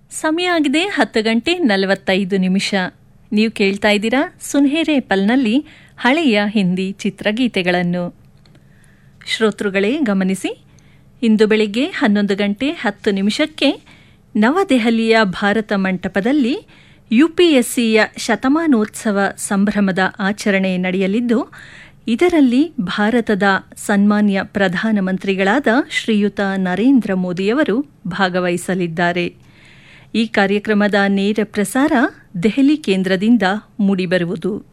ಸಮಯ ಆಗಿದೆ ಹತ್ತು ಗಂಟೆ ನಲವತ್ತೈದು ನಿಮಿಷ ನೀವು ಕೇಳ್ತಾ ಇದ್ದೀರಾ ಸುನ್ಹೇರೆ ಪಲ್ನಲ್ಲಿ ಹಳೆಯ ಹಿಂದಿ ಚಿತ್ರಗೀತೆಗಳನ್ನು ಶ್ರೋತೃಗಳೇ ಗಮನಿಸಿ ಇಂದು ಬೆಳಿಗ್ಗೆ ಹನ್ನೊಂದು ಗಂಟೆ ಹತ್ತು ನಿಮಿಷಕ್ಕೆ ನವದೆಹಲಿಯ ಭಾರತ ಮಂಟಪದಲ್ಲಿ ಯುಪಿಎಸ್ಸಿಯ ಶತಮಾನೋತ್ಸವ ಸಂಭ್ರಮದ ಆಚರಣೆ ನಡೆಯಲಿದ್ದು ಇದರಲ್ಲಿ ಭಾರತದ ಸನ್ಮಾನ್ಯ ಪ್ರಧಾನಮಂತ್ರಿಗಳಾದ ಶ್ರೀಯುತ ನರೇಂದ್ರ ಮೋದಿಯವರು ಭಾಗವಹಿಸಲಿದ್ದಾರೆ ಈ ಕಾರ್ಯಕ್ರಮದ ನೇರ ಪ್ರಸಾರ ದೆಹಲಿ ಕೇಂದ್ರದಿಂದ ಮೂಡಿಬರುವುದು